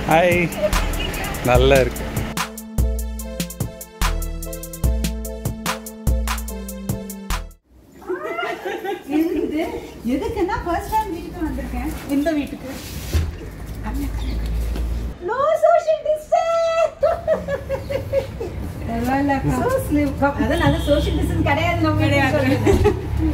Hi நல்லா இருக்கு இருக்குது எதுக்குன்னா ஃபர்ஸ்ட் டைம் வீட்டுக்கு வந்திருக்கேன் இந்த வீட்டுக்கு no social distance so slim அதனால சோஷியல் டிஸ்டன்ஸ் கிடையாது நம்ம கிடையாது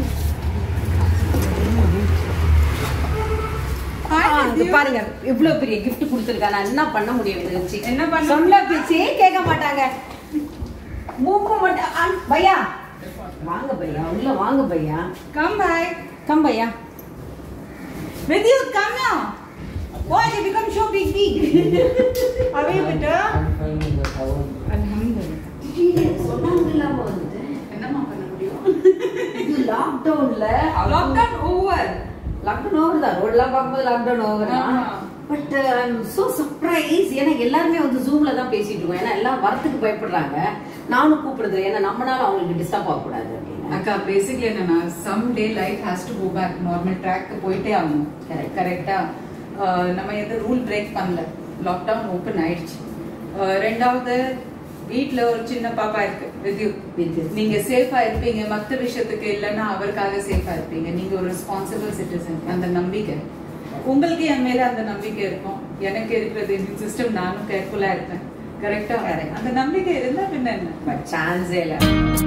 பாருங்க இவ்வளவு பெரிய gift கொடுத்துருக்கா நான் என்ன பண்ண முடியும் இதை வச்சு என்ன பண்ண சொன்ன பேச்சே கேட்க மாட்டாங்க மூக்கு மட்டும் ஆ, பையா வாங்க பையா உள்ள வாங்க பையா கம் பாய் கம் பையா With you, come now. Why you become so big, big? How are you, better? Alhamdulillah. சொன்னாங்க இல்லாம வந்துட்டு என்னம்மா பண்ண முடியும் இது லாக்டவுன்ல லாக்டவுன் ஓவர் லாக்டவுன் ஓவர் தான் ரோட்லாம் பார்க்கும்போது லாக்டவுன் ஓவர் தான் ஆமா. But I am so surprise ஏன்னா எல்லாருமே வந்து ஜூம்ல தான் பேசிட்டு இருக்கோம் ஏன்னா எல்லாம் வரத்துக்கு பயப்படுறாங்க நானும் கூப்பிடுறது ஏன்னா நம்மனால அவங்களுக்கு டிஸ்டர்ப் ஆகக்கூடாது அப்படின்னு அக்கா பேசிக்லி என்னன்னா some day life has to go back normal track போயிட்டே ஆகணும் Correct. கரெக்டா நம்ம எது ரூல் பிரேக் பண்ணல லாக்டவுன் ஓப்பன் ஆயிடுச்சு அஹ், ரெண்டாவது வீட்ல ஒரு சின்ன பாப்பா இருக்கு with you With you. நீங்க சேஃபா இருப்பீங்க மத்த விஷயத்துக்கு இல்லைன்னா அவருக்காக சேஃபா இருப்பீங்க நீங்க ஒரு ரெஸ்பான்சிபிள் சிட்டிசன் அந்த நம்பிக்கை உங்களுக்கு என் மேல அந்த நம்பிக்கை இருக்கும் எனக்கு இருக்கிறது இந்த சிஸ்டம் நானும் கேர்ஃபுல்லா இருப்பேன் கரெக்டா Correct. அந்த நம்பிக்கை இருந்தா பின்ன என்ன பட் சான்ஸே இல்லை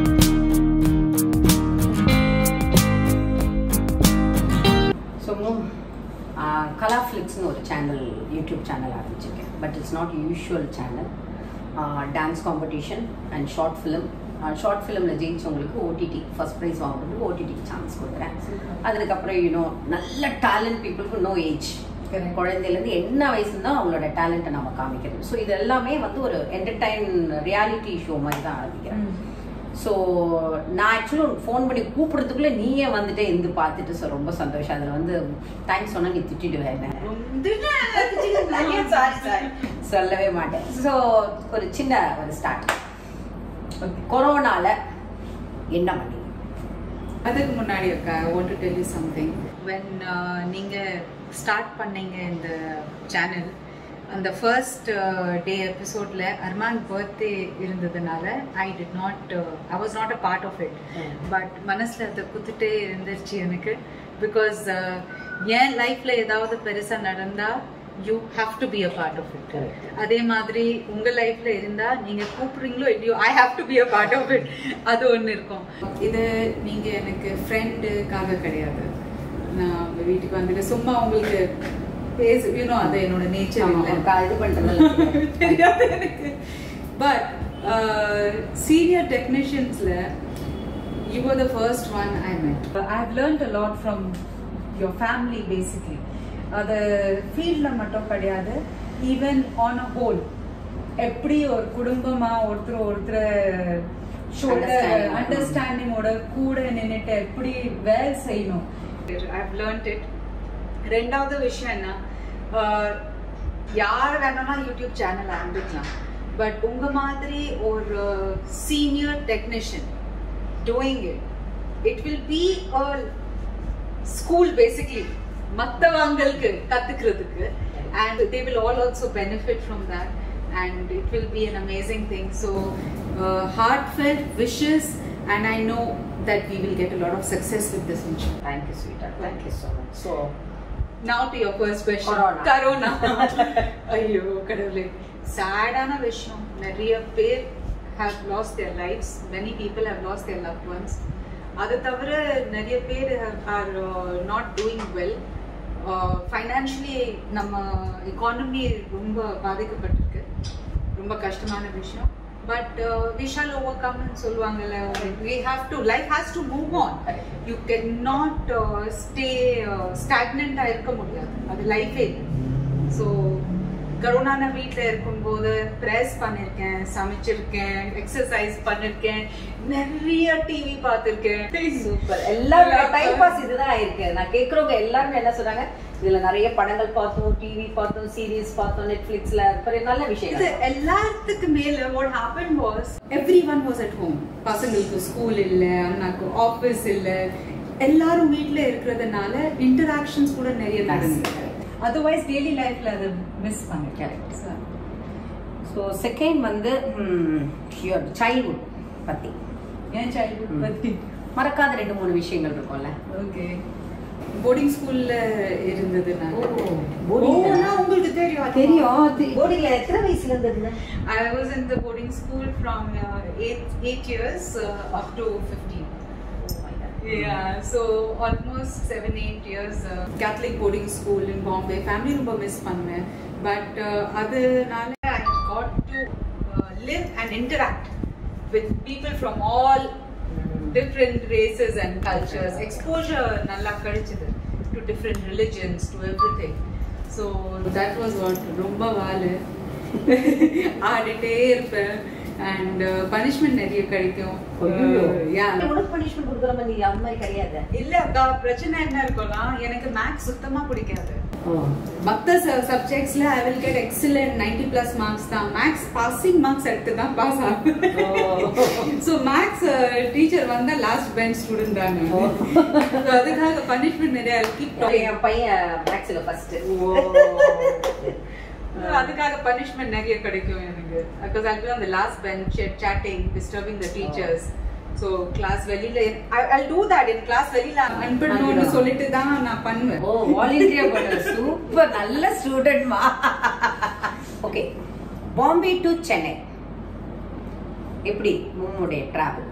ஸோ கலா ஃப்ளிக்ஸ்னு ஒரு சேனல் யூடியூப் சேனல் ஆரம்பிச்சிருக்கேன் but it's not usual channel dance competition and short film ஷார்ட் ஃபிலிமில் ஜெயிச்சவங்களுக்கு ஓடிடி ஃபர்ஸ்ட் ப்ரைஸ் வாங்குறதுக்கு ஓடிடிக்கு சான்ஸ் கொடுக்குறேன் அதுக்கப்புறம் யூனோ நல்ல டேலண்ட் பீப்புளுக்கு நோ ஏஜ் Correct. குழந்தையிலேருந்து என்ன வயசு இருந்தாலும் அவங்களோட டேலண்ட்டை நம்ம காமிக்கிறது ஸோ இது எல்லாமே வந்து ஒரு என்டர்டைன் ரியாலிட்டி ஷோ மாதிரி தான் ஆரம்பிக்கிறேன் ஸோ நான் ஆக்சுவலி உனக்கு ஃபோன் பண்ணி கூப்பிடுறதுக்குள்ள நீயே வந்துட்டு இருந்து பார்த்துட்டு ஸோ ரொம்ப சந்தோஷம் அதில் வந்து தேங்க்ஸ் சொன்னா நீ திட்டிடுவேன் சாரி சாரி சொல்லவே மாட்டேன் ஸோ ஒரு சின்ன ஒரு ஸ்டார்ட் கொரோனால என்ன பண்ணீங்க அதுக்கு முன்னாடி அக்கா I want to tell you something when நீங்க ஸ்டார்ட் பண்ணீங்க இந்த சேனல் அந்த ஃபர்ஸ்ட் டே எபிசோட்ல அர்மான் பர்த்டே இருந்ததுனால I did not I was not a part of it but மனசுல அதை குத்துட்டே இருந்துச்சு எனக்கு பிகாஸ் என் லைஃப்ல ஏதாவது பெருசா நடந்தா you have to be a part of it Correct. அதே மாதிரி உங்க லைஃப்ல இருந்தா நீங்க கூப்பிடுறீங்களோ இல்லையோ I have to be a part of it அது ஒண்ணு இருக்கும் இது நீங்க எனக்கு ஃப்ரெண்டுக்காக கிடையாது நான் உங்க வீட்டுக்கு வந்துட்டு சும்மா உங்களுக்கு பேச யூனோ அது என்னோட நேச்சர் ஆமா, இல்லை உனக்கு இது பண்றது தெரியாது எனக்கு பட் சீனியர் டெக்னீஷியன்ஸ்ல you are the first one I met I have learned a lot from your family basically அது ஃபீல்டில் மட்டும் கிடையாது ஈவன் ஆன் அ ஹோல் எப்படி ஒரு குடும்பமா ஒருத்தர் ஒருத்தர் ஷோல்டர் Understanding. அண்டர்ஸ்டாண்டிங்கோட கூட நின்னுட்டு எப்படி வேலை செய்யணும் ஐ ஹவ் லேர்ன்ட் இட் ரெண்டாவது விஷயம் என்ன ஆஹ், யார் வேணாலும் யூடியூப் சேனல் ஆரம்பிக்கலாம் பட் உங்க மாதிரி ஒரு senior technician doing it it will be a school basically மத்தவங்களுக்கு கத்துக்கிறதுக்கு and they will all also benefit from that and it will be an amazing thing so heartfelt wishes and I know that we will get a lot of success with this mission thank you ஸ்வீட்டா thank you so much so now to your first question Corona. Corona ஐயோ கடவுளே சேடான விஷயம் நிறைய பேர் have lost their lives many people have lost their loved ones அது தவிர நிறைய பேர் are not doing well financially நம்ம எக்கானமி ரொம்ப பாதிக்கப்பட்டிருக்கு ரொம்ப கஷ்டமான விஷயம் பட் வி ஷால் ஓவர் கம்னு சொல்லுவாங்கல்ல we have to life has to move on you can not stay ஸ்டாக்னண்டாக இருக்க முடியாது அது லைஃபே ஸோ கரோனான வீட்டில் இருக்கும்போது ப்ரெஸ் பண்ணியிருக்கேன் சமைச்சிருக்கேன் எக்ஸசைஸ் பண்ணிருக்கேன் நிறைய டிவி பார்த்துருக்கேன் சூப்பர் எல்லாரோட டைம் பாஸ் இதுதான் இருக்கு நான் கேக்குறவங்க எல்லாருமே என்ன சொல்றாங்க இதுல நிறைய படங்கள் பார்த்தோம் டிவி பார்த்தோம் சீரிஸ் பார்த்தோம் நெட்ஃபிளிக்ஸ்ல அப்புறம் நல்ல இது விஷயம் எல்லாத்துக்கு மேல what happen was everyone was at home பசங்களுக்கு ஸ்கூல் இல்ல அண்ணாக்கு ஆபீஸ் இல்ல எல்லாரும் வீட்ல இருக்கிறதுனால இன்டராக்ஷன்ஸ் கூட நிறைய நடந்தது அதர்வைஸ் டெய்லி லைஃப்ல அது மிஸ் பண்ணிட்டேன் Correct. So, ஸோ செகண்ட் வந்து சைல்ட்ஹுட் பத்தி என் சைல்ட்ஹுட் ம். பத்தி மறக்காத ரெண்டு மூணு விஷயங்கள் இருக்கும்ல ஓகே போர்டிங் ஸ்கூல்ல இருந்தது நான் boarding ஓ, தானா? நான் உங்களுக்கு தெரியும் அது தெரியும் போர்டிங்ல எத்தனை வயசுல இருந்ததுல I was in the boarding school from uh, eight, eight years uh, up to 15. Yeah, so almost seven, eight years. Uh, Catholic boarding school in Bombay. Family ரொம்ப மிஸ் பண்ணேன் பட் அதனால I got to uh, live and interact with people from all different races and cultures. Exposure நல்லா கிடைச்சது to different religions, to everything. So that was what ரொம்ப வாலு ஆடிட்டே இருப்பேன் and punishment நிறைய கிடைக்கும் ஐயோ. Uh, yeah. உனக்கு பனிஷ்மெண்ட் கொடுக்குற மாதிரி நீ அந்த மாதிரி கிடையாது இல்ல அக்கா பிரச்சனை என்ன இருக்கும்னா எனக்கு மேக்ஸ் சுத்தமா பிடிக்காது மத்த சப்ஜெக்ட்ஸ்ல I will get excellent ninety plus marks தான் மேக்ஸ் பாசிங் மார்க்ஸ் எடுத்து தான் பாஸ் ஆகும் ஸோ மேக்ஸ் டீச்சர் வந்தா லாஸ்ட் பெஞ்ச் ஸ்டூடெண்ட் தாங்க ஓ. So, அதுக்காக பனிஷ்மெண்ட் நிறைய கீப் என் பையன் மேக்ஸ்ல ஃபர்ஸ்ட் அதுக்காக பனிஷ்மெண்ட் நிறைய கிடைக்கும் எனக்கு because I be on the last bench chatting disturbing the teachers so class வெளியில ஐ டூ தட் என் கிளாஸ் வெளியில அனுப்பிடணும்னு அனுப்பிடுவா. சொல்லிட்டு தான் நான் பண்ணுவேன் ஓ வாலண்டியர் பண்ண சூப்பர் நல்ல ஸ்டூடெண்ட்மா ஓகே பாம்பே டு சென்னை எப்படி உன்னுடைய travel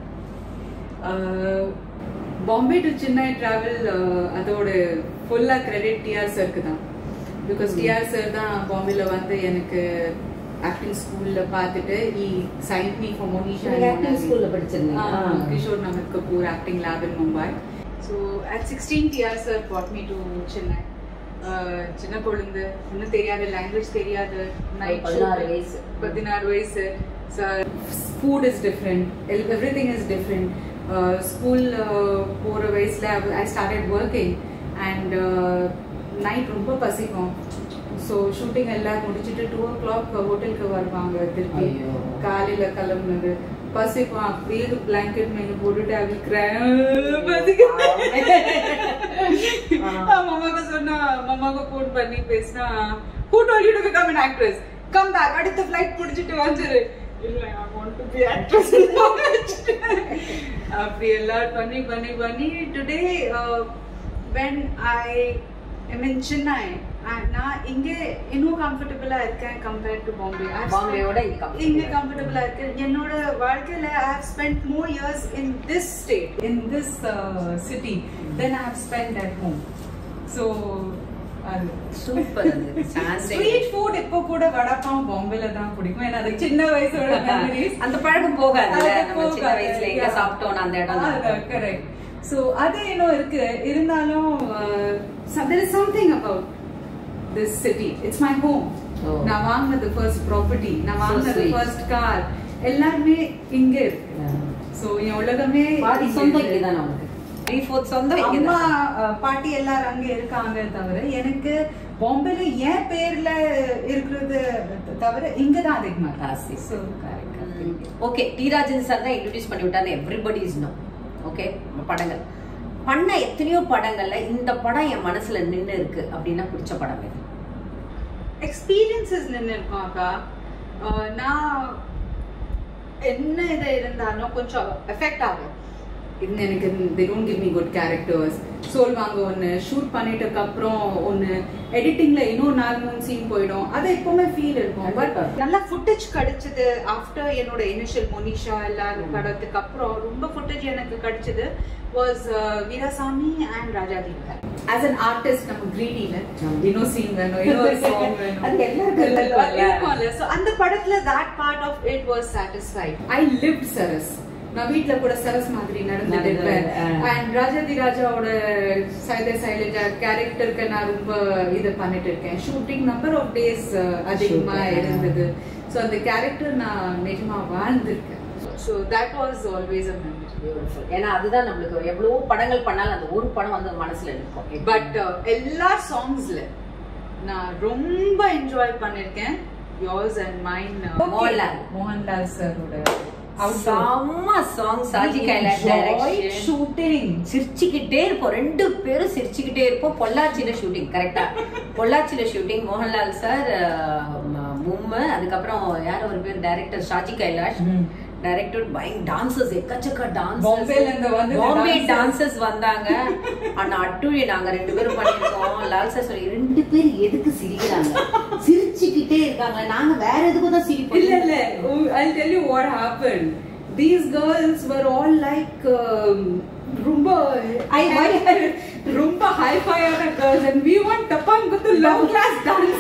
Bombay to Chennai travel அதோட ஃபுல்லா கிரெடிட் டிஆர் சருக்கு தான் பிகாஸ் டிஆர் சார் தான் பாம்பேல வந்து எனக்கு ஆக்டிங் ஸ்கூல்ல பார்த்துட்டு ஈ sign me for Monisha acting ஸ்கூல்ல படிச்சிருந்தீங்க Uh, Kishore Namit Kapoor acting lab in Mumbai. So at 16 TR sir brought me to Chennai. Uh, சின்ன குழந்தை ஒன்றும் தெரியாது லாங்குவேஜ் தெரியாது நைட் பதினாறு வயசு. பதினாறு வயசு food is different everything is different school போகிற வயசில் I started working and night ரொம்ப பசிக்கும் ஸோ ஷூட்டிங் எல்லாம் முடிச்சுட்டு டூ ஓ கிளாக் ஹோட்டலுக்கு வருவாங்க திருப்பி ஐயோ. காலையில கிளம்புனது பசிப்பான் அப்படியே பிளாங்கெட் மேல போட்டுட்டு அவிக்கிறேன் மாமாக்கு சொன்னா மாமாக்கு ஃபோன் பண்ணி பேசினா who told you to become an actress come back அடுத்த ஃப்ளைட் பிடிச்சிட்டு வந்துரு இல்ல I want to be actress அப்படி எல்லாம் பண்ணி பண்ணி பண்ணி today when I am in Chennai and நான் இங்க இன்னும் கம்ஃபர்டபுளா இருக்கேன் கம்பேர்ட் டு பாம்பே பாம்பேயோட இங்க comfortable இங்க ஆ கம்ஃபர்டபுளா இருக்கு என்னோட வாழ்க்கையில I have spend more years in this state in this city then I have spend at home so super அது சான்ஸே ஸ்ட்ரீட் ஃபுட் இப்போ கூட வடப்பாம் பாம்பேல தான் பிடிக்கும் ஏன்னா அது சின்ன வயசோட மெமரிஸ் அந்த பழக்கம் போகாதுல்ல நம்ம சின்ன வயசுல எங்க சாப்பிட்டோம் அந்த இடம் தான் கரெக்ட் ஸோ அது இன்னும் இருக்கு இருந்தாலும் there is something about this city it's my home Oh. நான் வாங்கினது ஃபர்ஸ்ட் ப்ராப்பர்ட்டி நான் So வாங்கினது sweet. ஃபர்ஸ்ட் கார் எல்லாமே இங்க இருக்கு ஸோ என் உலகமே பாதி இங்க சொந்தம் இருக்கு. இங்கதான் நமக்கு த்ரீ ஃபோர்த் சொந்தம் அம்மா இங்கதான் அஹ், பாட்டி எல்லாரும் அங்க இருக்காங்க தவிர எனக்கு பாம்பேல என் பேர்ல இருக்கிறது தவிர இங்க தான் அதிகமா ராசி. So okay T Rajan sir தான் இன்ட்ரடியூஸ் பண்ணி விட்டாரு எவ்ரிபடி இஸ் நோ ஓகே படங்கள் பண்ண எத்தனையோ படங்கள்ல இந்த படம் என் மனசுல நின்னு இருக்கு அப்படின்னா பிடிச்ச படம் எது எக்ஸ்பீரியன்சஸ் நின்று இருக்கோம் அக்கா அஹ் நான் என்ன இது இருந்தாலும் கொஞ்சம் எஃபெக்ட் ஆகும் இது எனக்கு the don't give me good characters சொல்வாங்க ஒன்று ஷூட் பண்ணிட்டதுக்கு அப்புறம் ஒன்று எடிட்டிங்ல இன்னும் நாலு மூணு சீன் போயிடும் அது எப்பவுமே ஃபீல் இருக்கும் பட் கண்டிப்பா. நல்லா ஃபுட்டேஜ் கிடைச்சது ஆஃப்டர் என்னோட இனிஷியல் மோனிஷா எல்லாரும் படத்துக்கு அப்புறம் ரொம்ப ஃபுட்டேஜ் எனக்கு கிடைச்சது was Veeraswamy and Rajadhi as an artist நம்ம கிரீடியில ஆமா. இன்னும் சீன் வேணும் இன்னொரு சாங் வேணும் அது எல்லாருக்கும் இருக்கும்ல. இருக்கும்ல. So, அந்த படத்துல that part of it was satisfied. I lived சரஸ் நான் வீட்ல கூட சரஸ் மாதிரி நடந்துட்டு இருப்பேன் நடந்து, ஆ. அண்ட் ராஜாதி ராஜாவோட சைத சைலஜா கேரக்டருக்கு நான் ரொம்ப இது பண்ணிட்டு இருக்கேன் ஷூட்டிங் நம்பர் ஆஃப் டேஸ் அதிகமா Shoot, ஆ. இருந்தது ஸோ அந்த கேரக்டர் நான் நிஜமா வாழ்ந்திருக்கேன் so that was always a memory Beautiful. ஏன்னா அதுதான் நம்மளுக்கு எவ்வளவோ படங்கள் பண்ணாலும் அந்த ஒரு படம் வந்து மனசுல இருக்கும் பட் எல்லா சாங்ஸ்ல நான் ரொம்ப என்ஜாய் பண்ணிருக்கேன் yours and mine Mohanlal. Mohanlal சரோட செம்ம song Shaji Kailash direction shooting சிரிச்சுக்கிட்டே இருப்போம் ரெண்டு பேரும் சிரிச்சுக்கிட்டே இருப்போம் பொள்ளாச்சியில ஷூட்டிங் கரெக்டா பொள்ளாச்சியில ஷூட்டிங் மோகன்லால் சார் மும்மு அதுக்கப்புறம் யார் ஒரு பேர் டைரக்டர் ஷாஜி கைலாஷ் டைரக்டர் பயங்க டான்சர்ஸ் எக்கச்சக்க டான்சர்ஸ் பாம்பேல இருந்து வந்து பாம்பே dancers. டான்சர்ஸ் வந்தாங்க ஆனா அட்டுழி நாங்க ரெண்டு பேரும் பண்ணிருக்கோம் லால் சார் சொல்லி ரெண்டு பேர் எதுக்கு சிரிக்கிறாங்க சிரிச்சுக்கிட்டே இருக்காங்க நாங்க வேற எதுக்கும் தான் சிரிப்போம் இல்ல இல்ல I'll tell you what happened these girls were all like um, ரொம்ப ரொம்ப ஹைஃபையான girls and we want டப்பாங்குத்து low class dance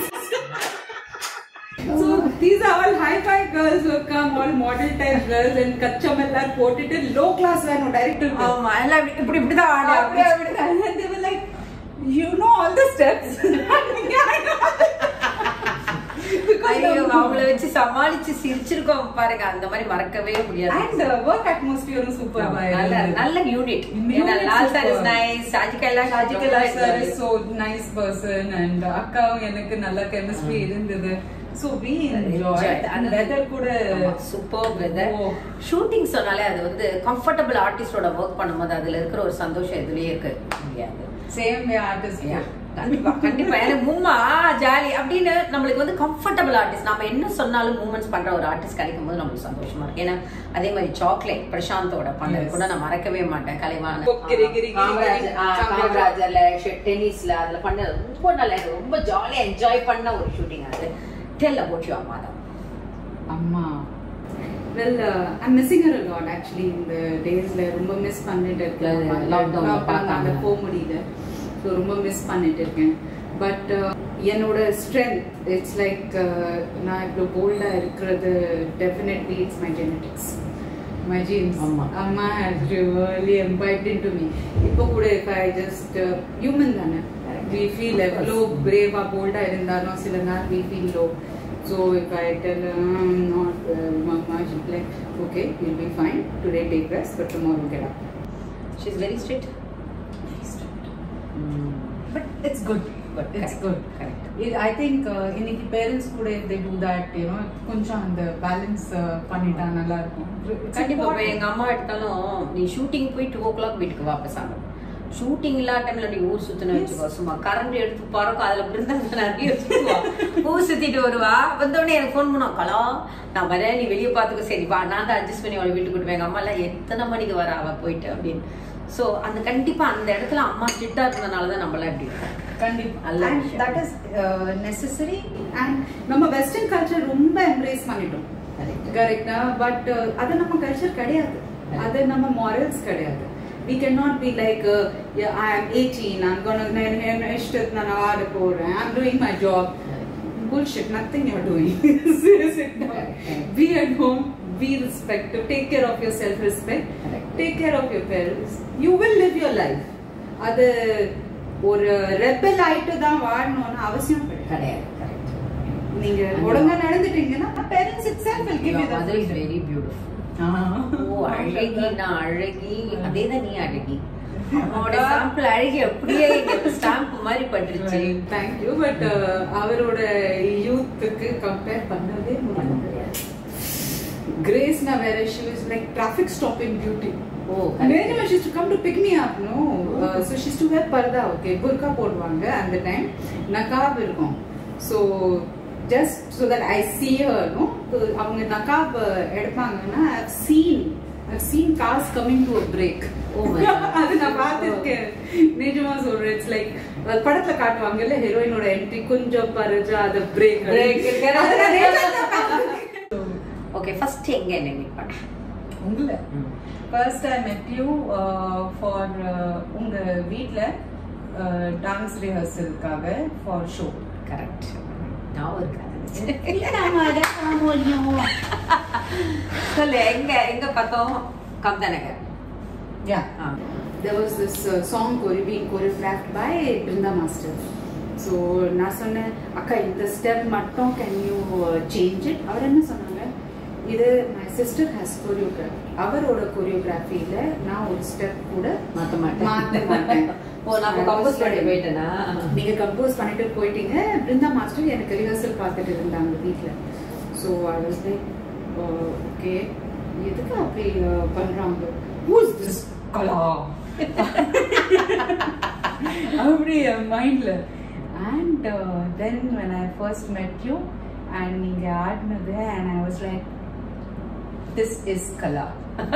so these are all hi-fi girls who have come all model type girls and கச்சம் எல்லாம் போட்டுட்டு low class வேணும் director ஆமா எல்லாம் இப்படி- இப்படி இப்படிதான் ஆடு அப்படியே அப்படிதான். And they were like, you know all the steps. Yeah, I know. Because ஐயோ the- அவங்கள வச்சு சமாளிச்சு சிரிச்சிருக்கோம் பாருங்க அந்த மாதிரி மறக்கவே முடியாது And the work atmosphere was super நல்ல நல்ல unit Unit Lal sir is super. Nice Shaji Kailash Shaji Kailash sir is so nice person and அக்காவும் எனக்கு நல்ல chemistry இருந்தது so we enjoyed and weather கூட சூப்பர் வெதர் Oh. ஷூட்டிங் சொன்னாலே அது வந்து கம்ஃபர்டபுள் ஆர்டிஸ்டோட ஒர்க் பண்ணும்போது அதுல இருக்கிற ஒரு சந்தோஷம் எதுலயே இருக்க முடியாது same way artist Yeah. கண்டிப்பா கண்டிப்பா எனக்கு மும்மா ஜாலி அப்படின்னு நம்மளுக்கு வந்து கம்ஃபர்டபுள் ஆர்டிஸ்ட் நம்ம என்ன சொன்னாலும் மூமெண்ட்ஸ் பண்ற ஒரு ஆர்டிஸ்ட் கிடைக்கும் போது நம்மளுக்கு சந்தோஷமா இருக்கு ஏன்னா அதே மாதிரி சாக்லேட் பிரசாந்தோட பண்ணது Yes. கூட நான் மறக்கவே மாட்டேன் கலைவான கிரி, கிரி, கிரி, காமராஜர் ஆ, காமராஜர். காமராஜர்ல டென்னிஸ்ல அதுல பண்ண ரொம்ப நல்லா எனக்கு ரொம்ப ஜாலியா என்ஜாய் பண்ண ஒரு ஷூட்டிங் அது டெல் அபவுட் யூ அம்மா தான் அம்மா well I missing her lot actually இந்த டேஸ்ல ரொம்ப மிஸ் பண்ணிட்டு இருக்கேன் Yeah, yeah, lockdown ல லாக்டவுன் பார்த்தாங்க. போக முடியல ஸோ ரொம்ப மிஸ் பண்ணிட்டு இருக்கேன் பட் என்னோட ஸ்ட்ரென்த் இட்ஸ் லைக் நான் இவ்வளோ போல்டா இருக்கிறது definitely it's my genetics my genes ஆமா. அம்மா has really imbibed in to me இப்போ கூட இப்போ ஐ ஜஸ்ட் ஹியூமன் தானே வி ஃபீல் எவ்வளோ பிரேவா போல்டா இருந்தாலும் சில நாள் we feel low So if I tell her I'm not uh, mama, she'll be like, okay, you'll be fine. Today take rest, but tomorrow get up. She is very strict But it's good. Good, It's correct, good. correct. It, I think uh, இன்னைக்கு parents கூட if they do that, you know, கொஞ்சம் அந்த balance பண்ணிட்டா நல்லா இருக்கும் It's கண்டிப்பா இப்ப important. எங்க அம்மா எடுத்தாலும் நீ ஷூட்டிங் போய் டூ ஓ கிளாக் வீட்டுக்கு வாபஸ் ஆகணும் ஷூட்டிங் இல்லாத டைம்ல நீ ஊர் சுத்தின வச்சுக்கோ சும்மா கரண்ட் எடுத்து பறக்கும் அதுல பிருந்தாங்க நிறைய சுத்துவா ஊர் சுத்திட்டு வருவா வந்தோடனே எனக்கு ஃபோன் பண்ணுவா கலா நான் வரேன் நீ வெளியே பார்த்துக்க சரி வா நான் தான் அட்ஜஸ்ட் பண்ணி அவளை வீட்டுக்கு கூட்டு போய் எங்க அம்மா எல்லாம் எத்தனை மணிக்கு வர அவ போயிட்டு அப்படின்னு சோ அந்த கண்டிப்பா அந்த இடத்துல அம்மா ஸ்ட்ரிக்டா இருந்தனால தான் நம்மளாம் இப்படி இருக்கோம் கண்டிப்பா நல்ல And விஷயம். that is uh, necessary and நம்ம வெஸ்டர்ன் கல்ச்சர் ரொம்ப எம்ப்ரேஸ் பண்ணிட்டோம் கரெக்டா பட் அது நம்ம கல்ச்சர் கிடையாது அது நம்ம மாரல்ஸ் கிடையாது we cannot be like uh, yeah i am 18 i'm going to இஷ்டத்து நான் ஆட போறேன் i'm doing my job bullshit nothing you're doing sit down Correct. be at home be respectful take care of your self respect Correct. take care of your parents you will live your life அது ஒரு rebel ஆயிட்டு தான் வாழணும்னு அவசியம் கிடையாது கிடையாது correct நீங்க அந்த- ஒழுங்கா நடந்துட்டீங்கன்னா parents itself will give you the mother is freedom. Very beautiful ah. ஓ அழகி நான் அழகி அதேதான் நீ அழகி அவனோட சாம்பிள் அழகி அப்படியே ஸ்டாம்ப் மாதிரி பட்டுருச்சு Thank you பட் அவரோட யூத்துக்கு கம்பேர் பண்ணவே முடியாது கிரேஸ்னா வேற she was like traffic stop in beauty O Many she used to come to pick me up, no? Uh, so she used to wear parda, okay? Burqa போடுவாங்க அந்த time நகாப் இருக்கும் so just so that I see her, no? So, அவங்க நகாப் எடுப்பாங்கன்னா I've seen I've seen cars coming to a break. Oh my God. அது நான் பார்த்திருக்கேன் நிஜமா சொல்றேன் இட்ஸ் லைக் படத்துல காட்டுவாங்கல்ல ஹீரோயினோட என்ட்ரி கொஞ்சம் பரஜா அது பிரேக் Break ஓகே ஃபர்ஸ்ட் எங்க என்ன மீட் பண்ண உங்களை ஃபர்ஸ்ட் ஐ மெட் யூ ஃபார் உங்க வீட்ல டான்ஸ் ரிஹர்சலுக்காக ஃபார் ஷோ கரெக்ட் ஞாபகம் இருக்காது சொல்லு எங்க எங்க பார்த்தோம் கம்தா நகர் யா ஆ. there was this uh, song chore- being choreographed by Brinda Master. So நான் சொன்னேன் அக்கா இந்த ஸ்டெப் மட்டும் கேன் யூ சேஞ்ச் இட் அவர் என்ன சொன்னாங்க இது மை சிஸ்டர் ஹேஸ் கொரியோகிராஃபி அவரோட கொரியோகிராஃபியில நான் ஒரு ஸ்டெப் கூட மாத்த மாட்டேன் மாத்த மாட்டேன் ஓ நான் கம்போஸ் பண்ணி போயிட்டேனா நீங்க கம்போஸ் பண்ணிட்டு போயிட்டீங்க பிருந்தா மாஸ்டர் எனக்கு ரிஹர்சல் பார்த்துட்டு இருந்தாங்க வீட்ல so I was like okay எதுக்கு அப்படி அஹ், பண்றாங்க ஹூஸ் திஸ் கலா அப்படி மைண்ட்ல and then when I first met you and நீங்க ஆடினது and I was like this is Kala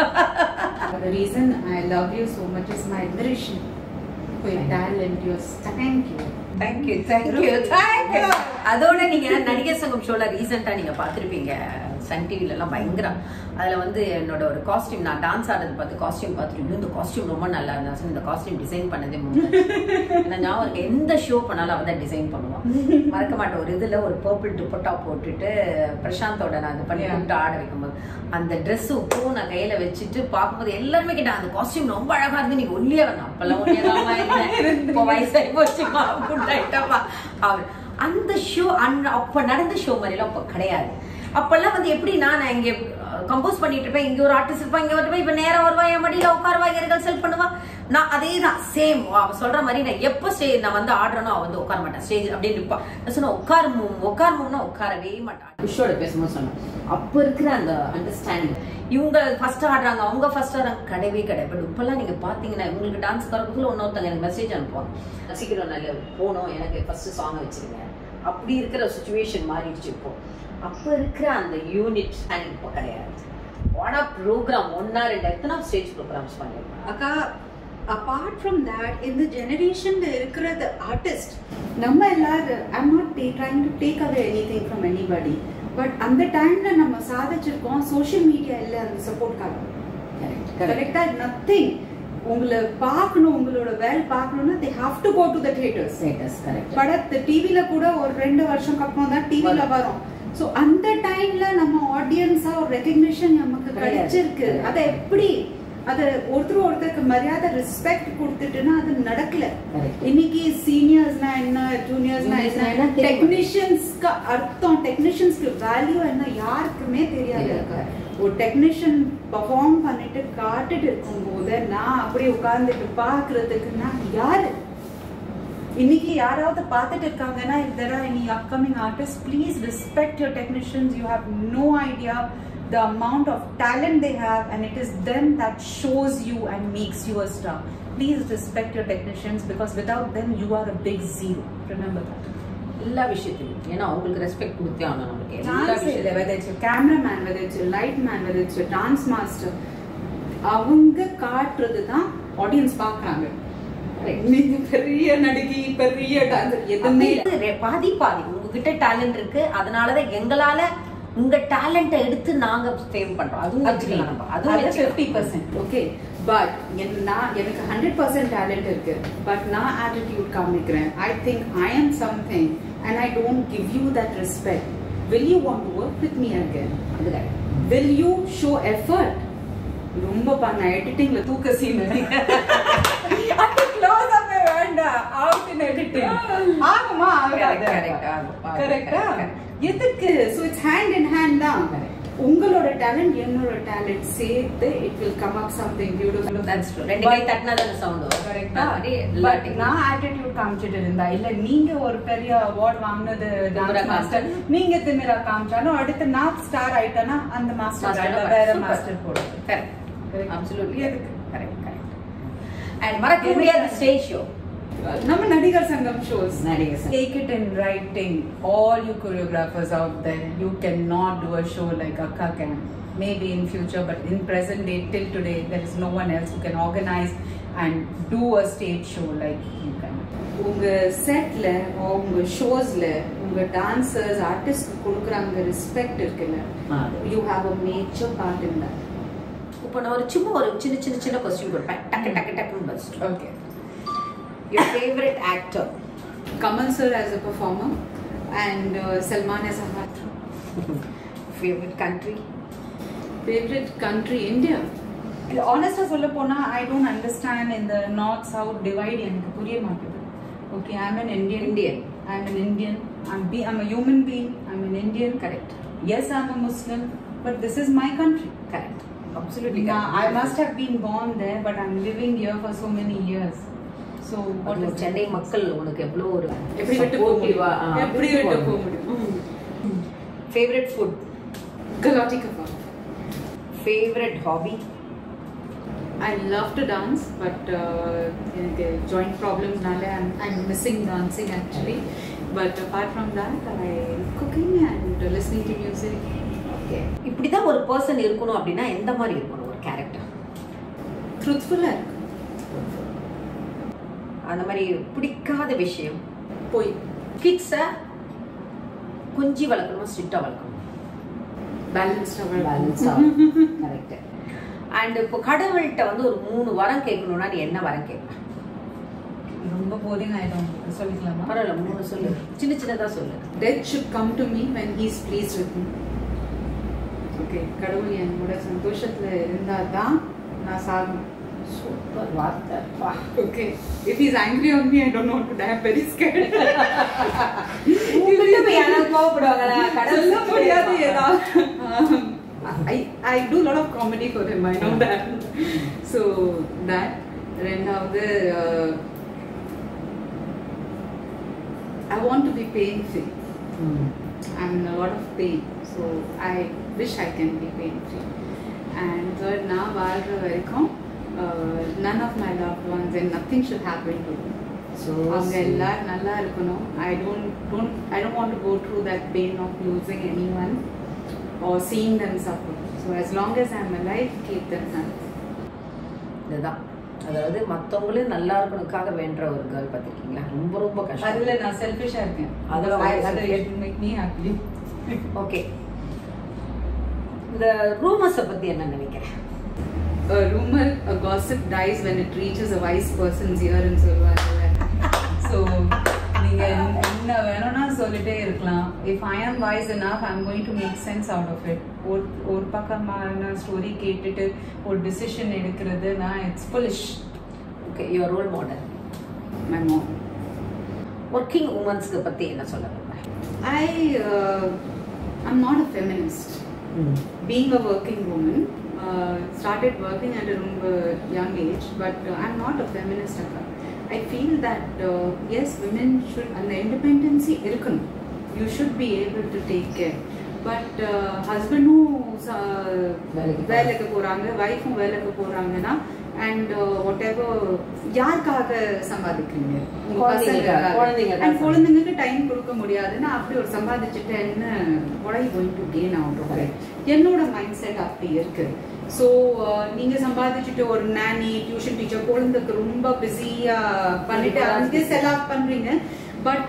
the reason I love you so much is my admiration for your talent your thank you thank you thank you thank you அதோட நீங்க நடிகர் சங்கம் ஷோல ரீசெண்டா நீங்க பார்த்திருப்பீங்க சன் டிவில எல்லாம் பயங்கரம் அதுல வந்து என்னோட ஒரு காஸ்டியூம் நான் டான்ஸ் ஆடுறது பார்த்து காஸ்டியூம் பார்த்துட்டு "இன்னும் இந்த காஸ்டியூம் ரொம்ப நல்லா இருந்தா சரி, இந்த காஸ்டியூம் டிசைன் பண்ணதே முடியல நான் ஞாபகம் இருக்கு, எந்த ஷோ பண்ணாலும் அவ தான் டிசைன் பண்ணுவான் மறக்க மாட்டேன் ஒரு இதுல ஒரு பர்பிள் துப்பட்டா போட்டுட்டு பிரசாந்தோட நான் இது பண்ணி Yeah. கூப்பிட்டு ஆட வைக்கும்போது அந்த Dress உப்பும் நான் கையில வச்சுட்டு பார்க்கும்போது எல்லாருமே கேட்டாங்க அந்த காஸ்டியூம் ரொம்ப அழகா இருந்து நீங்க ஒல்லியா வரணும் அப்பெல்லாம் ஒல்லியா இருந்தேன் இப்போ வயசாகி போச்சுமா குண்டாயிட்டப்பா அவர் அந்த ஷோ அன் அப்ப நடந்த ஷோ மாதிரிலாம் அப்ப கிடையாது அப்பெல்லாம் வந்து எப்படி நான் இங்க கம்போஸ் பண்ணிட்டு இருப்பேன் இங்க ஒரு ஆர்டிஸ்ட் இருப்பா இங்க வருவா இப்ப நேரா வருவா என் மடியில உட்காருவா இங்க ரிஹர்சல் பண்ணுவா நான் அதே தான் சேம் அவ சொல்ற மாதிரி நான் எப்ப ஸ்டே நான் வந்து ஆடுறனோ அவ வந்து உட்கார மாட்டேன் ஸ்டேஜ் அப்படியே நிப்பா நான் சொன்ன உட்கார உட்காரமும்னா உட்காரவே மாட்டான் விஷோட பேசும்போது சொன்னேன் அப்ப இருக்கிற அந்த அண்டர்ஸ்டாண்டிங் இவங்க ஃபர்ஸ்ட் ஆடுறாங்க அவங்க ஃபர்ஸ்ட் ஆடுறாங்க கிடையவே கிடையாது பட் இப்பெல்லாம் நீங்க பாத்தீங்கன்னா உங்களுக்கு டான்ஸ் கறக்குள்ள இன்னொருத்தங்க எனக்கு மெசேஜ் அனுப்புவாங்க சீக்கிரம் நல்ல போகணும் எனக்கு ஃபர்ஸ்ட் சாங் வச்சிருங்க அப்படி இருக்கிற சுச்சுவேஷன் மாறிடுச்சு இப்போ அப்ப இருக்கிற அந்த யூனிட் இப்போ கிடையாது வாடா ப்ரோக்ராம் ஒன்னா ரெண்டு எத்தனை ஸ்டேஜ் ப்ரோக்ராம்ஸ் பண்ணிருக்கோம் அக்கா apart from that இந்த ஜெனரேஷன்ல இருக்கிற the artist நம்ம எல்லாரும் I'm not trying to take away anything from anybody but அந்த டைம்ல நம்ம சாதிச்சிருக்கோம் சோஷியல் மீடியா இல்ல அந்த சப்போர்ட்காக கரெக்டா நத்திங் உங்களை பார்க்கணும் உங்களோட வேலை பார்க்கணும்னா they have to go to the theatres status correct படத்து டிவில கூட ஒரு ரெண்டு வருஷம் அப்புறம் தான் டிவில வரும் சோ அந்த டைம்ல நம்ம ஆடியன்ஸா ஒரு ரெகக்னிஷன் நமக்கு கிடையாது. கிடைச்சிருக்கு அதை எப்படி அத ஒருத்தர் ஒருத்தருக்கு மரியாதை ரெஸ்பெக்ட் கொடுத்துட்டுன்னா அது நடக்கல Correct. இன்னைக்கு சீனியர்ஸ்னா என்ன ஜூனியர்ஸ்னா Juniors னா என்ன என்ன தெரியும். டெக்னீஷியன்ஸ்க்கு அர்த்தம் டெக்னீஷியன்ஸ்க்கு வேல்யூ என்ன யாருக்குமே தெரியாது தெரியாது. ஒரு டெக்னீஷியன் பர்ஃபார்ம் பண்ணிட்டு காட்டுட்டு இருக்கும்போது நான் அப்படியே உட்கார்ந்துட்டு பாக்குறதுக்கு நான் யாரு இன்னைக்கு யாராவது பார்த்துட்டு இருக்காங்கன்னா if there are any upcoming artists please respect your technicians you have no idea the amount of talent they have and it is them that shows you and makes you a star please respect your technicians because without them you are a big zero remember that எல்லா விஷயத்திலும் ஏன்னா அவங்களுக்கு respect கொடுத்தே ஆகணும் நமக்கு எல்லா Chance இல்ல, விஷயத்திலும் whether it's a cameraman, whether it's a light man, whether it's a dance master, அவங்க காட்டுறது தான் ஆடியன்ஸ் பாக்குறாங்க நீங்க பெரிய நடிகை பெரிய டான்சர் எதுவுமே இல்ல. அது ரெ- பாதி பாதி உங்ககிட்ட டேலண்ட் இருக்கு அதனாலதான் எங்களால உங்க டேலண்ட்டை எடுத்து நாங்க ஃபேம் பண்றோம் அதுவும் வச்சுக்கலாம் நம்ம அதுவும் அது வச்சுக்கலாம். 50% ஓகே பட் நான் எனக்கு ஹண்ட்ரட் பர்சன்ட் டேலண்ட் இருக்கு பட் நான் ஆட்டிடியூட் காமிக்கிறேன் I think I am something and I don't give you that respect will you want to work with me again அது correct. Will you show effort ரொம்ப பண்ண எடிட்டிங்ல தூக்க சீன் அது close up வேண்டாம் அவுட் இன் எடிட்டிங் ஆகுமா Correct, correct, ஆகும், ஆகும், கரெக்டா correct, எதுக்கு so it's hand in hand தான் Correct. உங்களோட டேலண்ட் என்னோட டேலண்ட் சேர்த்து it will come up something beautiful That's true. ரெண்டு கை தட்டினா தான் சவுண்ட் வரும் கரெக்டா அப்படியே எல்லா பட் நான் ஆட்டிடியூட் காமிச்சிட்டு இருந்தா இல்ல நீங்க ஒரு பெரிய அவார்ட் வாங்கினது திமிரா மாஸ்டர் நீங்க திமிரா காமிச்சாலும் அடுத்து நான் ஸ்டார் ஆயிட்டேன்னா அந்த மாஸ்டர் Master வேற super. மாஸ்டர் போடுறது Correct. Correct. Absolutely. எதுக்கு? Correct, correct. And மறக்க முடியாத ஸ்டேஜ் ஷோ நம்ம நடிகர் சங்கம் ஷோஸ் நடிகர் சங்கம். Take it in writing. All you choreographers out there, you cannot do a show like Akka can. Maybe in future, but in present day, till today, there is no one else who can organize and do a stage show like you can. உங்க செட்ல உங்க ஷோஸ்ல உங்க dancers artist கொடுக்குறாங்க respect இருக்குல்ல ஆ. You have a major part in that இப்போ நான் ஒரு சும்மா ஒரு சின்ன சின்ன சின்ன கொஸ்டின் கொடுப்பேன் டக்கு டக்கு டக்குன்னு பதில் okay your favourite actor Kamal sir as a performer and Salman as a heart favourite country favourite country India ஆனஸ்டா சொல்ல போனா ஐ டோன்ட் அண்டர்ஸ்டாண்ட் இந்த நார்த் சவுத் டிவைட் எனக்கு புரிய மாட்டேது okay I an Indian Indian. I an Indian I'm be I'm a human being I'm an Indian correct yes I'm a Muslim but this is my country correct absolutely I must have been born there, but I'm living here for so many years. So what is Chennai மக்கள் உனக்கு எவ்வளோ ஒரு எப்படி விட்டு போக முடியும் supportive-ஆ, ஆ, எப்படி விட்டு போக முடியும் favourite food galouti kebab favourite hobby I love to dance, but uh, எனக்கு joint problemsனால I'm, I'm missing dancing actually. But apart from that, I cooking and listening to music. Okay இப்படி தான் ஒரு பர்சன் இருக்கணும் அப்படின்னா எந்த மாதிரி இருக்கணும் ஒரு கேரக்டர் Truthful இருக்கு அந்த மாதிரி பிடிக்காத விஷயம் போய் கிட்ஸை கொஞ்சி வளர்க்கணுமா ஸ்ட்ரிக்டாக வளர்க்கணும் பேலன்ஸ்டாக பேலன்ஸாக கரெக்ட் அண்ட் இப்போ கடவுள்கிட்ட வந்து ஒரு மூணு வரம் கேட்கணும்னா நீ என்ன வரம் கேட்ப ரொம்ப போரிங் ஆயிடும் சொல்லிக்கலாமா பரவாயில்ல மூணு சொல்லு சின்ன சின்னதா சொல்லு Death should come to me when he is pleased with me. Okay கடவுள் என் கூட சந்தோஷத்துல இருந்தால் தான் நான் சாகணும் சூப்பர் வார்த்தை வா okay if is angry on me I don't note to die very scared உங்ககிட்ட போய் யாராவது கோவப்படுவாங்களா? கடவுள் சொல்ல முடியாது சொல்லிட்டே ஏதாவது I I do lot of comedy for him I know that so that ரெண்டாவது I want to be pain free I'm in a lot of pain, so I wish I can be pain free. And third, now வாழ்ற வரைக்கும் uh, none of my loved ones and nothing should happen to them. So அவங்க sweet. எல்லாரும் நல்லா இருக்கணும் I don't don't I don't want to go through that pain of losing anyone or seeing them suffer so as long as I'm alive keep them happy இதுதான் அதாவது மத்தவங்களும் நல்லா இருக்கணுக்காக வேண்ட ஒரு girl பார்த்துருக்கீங்களா ரொம்ப ரொம்ப கஷ்டம் அதுல நான் செல்ஃபிஷா இருக்கேன் அதுல I- அது அது மேக் மீ ஹாப்பி ஓகே இந்த ரூமர்ஸை பத்தி என்ன நினைக்கிறேன் a rumor, a gossip dies when it reaches a wise person's ear in சொல்லுவாங்கல்ல ஸோ நீங்க என்ன வேணும்னா சொல்லிட்டே இருக்கலாம் if I am wise enough I am going to make sense out of it ஒரு ஒரு பக்கமான ஸ்டோரி கேட்டுட்டு ஒரு டிசிஷன் எடுக்கிறதுனா it's foolish okay your role model my mom working உமன்ஸ்க்கு பத்தி என்ன சொல்ல விரும்புறேன் I I'm not a feminist being a working woman, uh, started working at a ரொம்ப young age, but uh, I'm not a feminist akka. I feel that uh, yes, women should, அந்த independency இருக்கணும். You should be able to take care. But ஹஸ்பண்டும் வேலைக்கு போறாங்க. வேலைக்கு போறாங்க ஒய்ஃபும் வேலைக்கு போறாங்கன்னா அண்ட் வாட் எவர் யாருக்காக சம்பாதிக்கிறீங்க உங்க குழந்தைங்களுக்காக, பசங்களுக்காக. குழந்தைங்களுக்காக. And குழந்தைங்களுக்கு டைம் கொடுக்க முடியாதுன்னா அப்படி ஒரு சம்பாதிச்சுட்டு என்ன what are you going to gain out of it? Correct. என்னோட மைண்ட் செட் அப்படி இருக்கு ஸோ நீங்க சம்பாதிச்சுட்டு ஒரு நானி டியூஷன் டீச்சர் குழந்தைக்கு ரொம்ப பிஸியா பண்ணிட்டு அங்கே செல் ஆஃப் பண்றீங்க but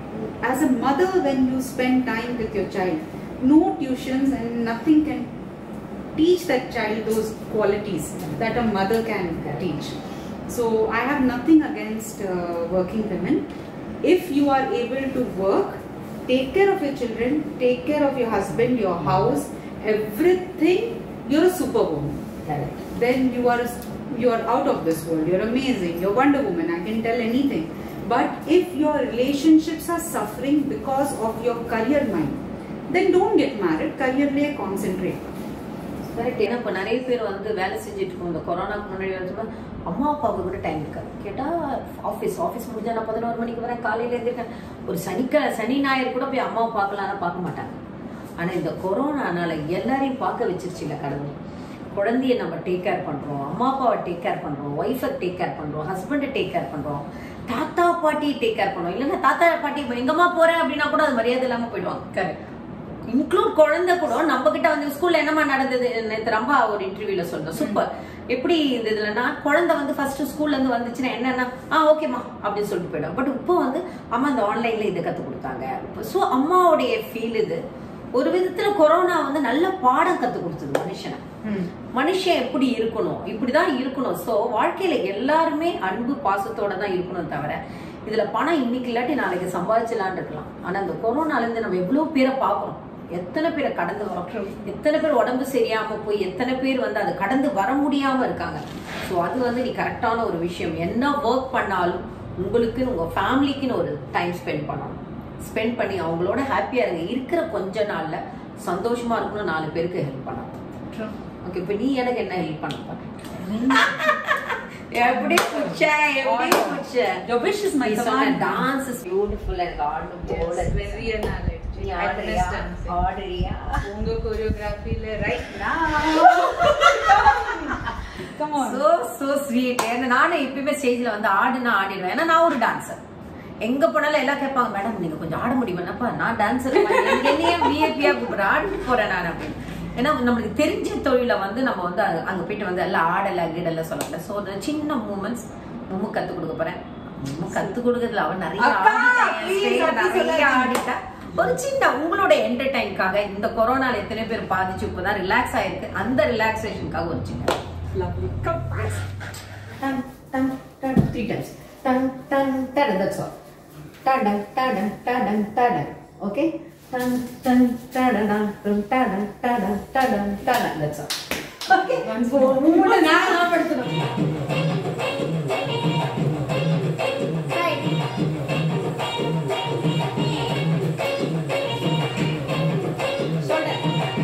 as a mother when you spend time with your child no tuitions and nothing can teach that child those qualities that a mother can teach. So I have nothing against uh, working women. If you are able to work, take care of your children, take care of your husband, your house, everything, you're a superwoman. Correct Then you are you are out of this world. You're amazing. You're Wonder Woman. I can tell anything. But if your relationships are suffering because of your career mind, then don't get married. Career lay concentrate. Correct ஏன்னா இப்போ நிறைய பேர் வந்து வேலை செஞ்சுட்டு இருக்கோம் இந்த கொரோனாக்கு முன்னாடி வந்து அம்மா அப்பாவுக்கு கூட டைம் இருக்காது கேட்டால் ஆஃபீஸ் ஆஃபீஸ் முடிஞ்சா நான் பதினோரு மணிக்கு வரேன் காலையில எழுந்திருக்கேன் ஒரு சனிக்க சனி ஞாயிறு கூட போய் அம்மாவை பார்க்கலாம்னா பார்க்க மாட்டாங்க ஆனால் இந்த கொரோனானால எல்லாரையும் பார்க்க வச்சிருச்சு இல்லை கடவுள் குழந்தைய நம்ம டேக் கேர் பண்ணுறோம் அம்மா அப்பாவை டேக் கேர் பண்ணுறோம் ஒய்ஃபை டேக் கேர் பண்ணுறோம் ஹஸ்பண்டை டேக் கேர் பண்ணுறோம் தாத்தா பாட்டியை டேக் கேர் பண்ணுறோம் இல்லைன்னா தாத்தா பாட்டி இப்போ எங்கம்மா போகிறேன் அப்படின்னா கூட அது மரியாதை இல்லாமல் போயிடுவாங்க Correct. இன்க்ளூட் குழந்தை கூட நம்ம கிட்ட வந்து ஸ்கூல்ல என்னமா நடந்தது நேத்து ரொம்ப ஒரு இன்டர்வியூல சொன்னோம் சூப்பர் எப்படி இந்த இதுலன்னா குழந்தை வந்து ஃபர்ஸ்ட் ஸ்கூல்ல இருந்து வந்துச்சுன்னா என்னன்னா ஆ ஓகேம்மா அப்படின்னு சொல்லிட்டு போயிடும் பட் இப்போ வந்து அம்மா இந்த ஆன்லைன்ல இதை கத்து கொடுத்தாங்க ஸோ அம்மாவுடைய ஃபீல் இது ஒரு விதத்துல கொரோனா வந்து நல்ல பாடம் கத்து கொடுத்தது மனுஷனை Hmm. மனுஷன் எப்படி இருக்கணும் இப்படிதான் இருக்கணும் ஸோ வாழ்க்கையில எல்லாருமே அன்பு பாசத்தோட தான் இருக்கணும் தவிர இதுல பணம் இன்னைக்கு இல்லாட்டி நாளைக்கு சம்பாதிச்சலான்னு இருக்கலாம் ஆனா இந்த கொரோனால இருந்து நம்ம எவ்வளவு பேரை பார்க்கறோம் எத்தனை பேரை கடந்து வரோம் எத்தனை பேர் உடம்பு சரியாம போய் எத்தனை பேர் வந்து அதை கடந்து வர முடியாம இருக்காங்க ஸோ அது வந்து நீ கரெக்டான ஒரு விஷயம் என்ன ஒர்க் பண்ணாலும் உங்களுக்கு உங்க ஃபேமிலிக்குன்னு ஒரு டைம் ஸ்பெண்ட் பண்ணணும் ஸ்பெண்ட் பண்ணி அவங்களோட ஹாப்பியா இருங்க இருக்கிற கொஞ்ச நாள்ல சந்தோஷமா இருக்கணும் நாலு பேருக்கு ஹெல்ப் பண்ணணும் True. ஓகே இப்போ நீ எனக்கு என்ன ஹெல்ப் பண்ண போற எப்படி குச்ச எப்படி குச்ச Your wish is my நீ சொன்ன command. டான்ஸ் இஸ் பியூட்டிஃபுல் எனக்கு ஆடணும் போல Yes, very analytic. நீ I ஆடுறியா understand. ஆடுறியா உங்க choreographyல right now. Come on. So so sweet ஏன்னா நானும் எப்பயுமே ஸ்டேஜ்ல வந்து ஆடுனா ஆடிடுவேன் ஏன்னா நான் ஒரு டான்சர் எங்க போனாலும் எல்லாம் கேட்பாங்க மேடம் நீங்க கொஞ்சம் ஆட முடியுமாப்பா நான் டான்சர் என்னையே விஐபியா கூப்பிடுற ஆடி போறேன் நான் அப்படின்னு ஏன்னா நம்மளுக்கு தெரிஞ்ச தொழில வந்து நம்ம வந்து அங்க- அங்க போயிட்டு வந்து எல்லாம் ஆடல கீடல சொல்லல சோ அந்த சின்ன மூமெண்ட்ஸ் மும்மு கத்து கொடுக்க போறேன் மும்மு கத்து கொடுக்கறதுல அவன் நிறைய அக்கா, ஆடிட்டா, என் please stage ல அப்படி நிறைய சொல்லாதீங்க. ஆடிட்டா ஒரு சின்ன உங்களோட என்டர்டைன்காக இந்த கொரோனால எத்தனை பேர் பாதிச்சு இப்பதான் ரிலாக்ஸ் ஆயிருக்கு அந்த ரிலாக்ஸேஷனுக்காக ஒரு சின்ன Lovely. Come. Dun, dun, dun, three times. Dun, dun, dun, that's all. Dun, dun, dun, dun, dun, dun, dun, dun. Okay? Dun, dun, dun, dun, dun, dun, dun, dun, dun, dun, dun, dun, dun, dun, that's all. Okay? மூணு நான் நான் படுத்தணும். Right. Shoulder.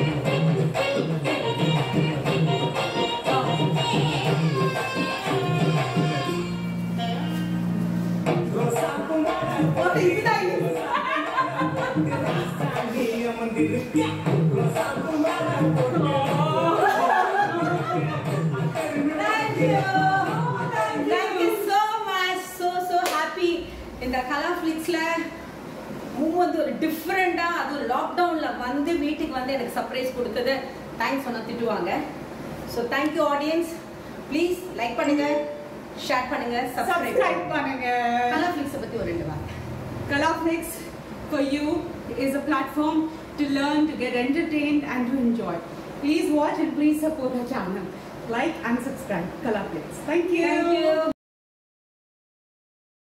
Thank you. Thank you so much. So so happy. இந்த colour ஃபிளிக்ஸ்ல வந்து ஒரு டிஃப்ரெண்டா அது லாக்டவுன்ல வந்து வீட்டுக்கு வந்து எனக்கு சர்ப்ரைஸ் கொடுத்தது தேங்க்ஸ் சொன்ன திட்டுவாங்க so thank you audience please like பண்ணுங்க ஷேர் பண்ணுங்க Subscribe சப்ஸ்கிரைப் பண்ணுங்க. கலர் ஃபிளிக்ஸை பத்தி ஒரு ரெண்டு வார்த்தை Colorflix for you is a platform to learn, to get entertained, and to enjoy. Please watch and please support our channel. Like and subscribe. Colorflix. Thank you. Thank you.